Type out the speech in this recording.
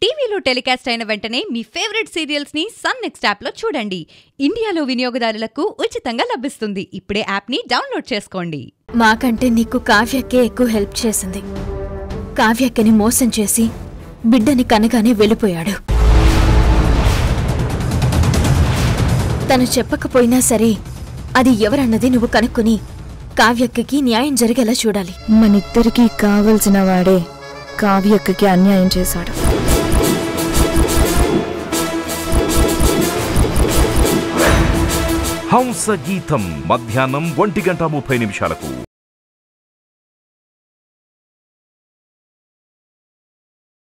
టీవీలో టెలికాస్ట్ అయిన వెంటనే మీ ఫేవరెట్ సీరియల్స్ ని సన్ నెక్స్ట్ యాప్ లో చూడండి ఇండియాలో వినియోగదారులకు ఉచితంగా లభిస్తుంది ఇప్పుడే యాప్ ని డౌన్లోడ్ చేసుకోండి మాకంటే నీకు కావ్యకే ఎక్కువ హెల్ప్ చేసింది కావ్యక్కని మోసం చేసి బిడ్డని కనగానే వెళ్ళిపోయాడు తను చెప్పకపోయినా సరే అది ఎవరన్నది నువ్వు కనుక్కుని కావ్యక్కకి న్యాయం జరిగేలా చూడాలి మనిద్దరికీ కావలసిన వాడే కావ్యక్కకి అన్యాయం చేశాడు హంస గీతం మధ్యాహ్నం ఒంటి గంట ముప్పై నిమిషాలకు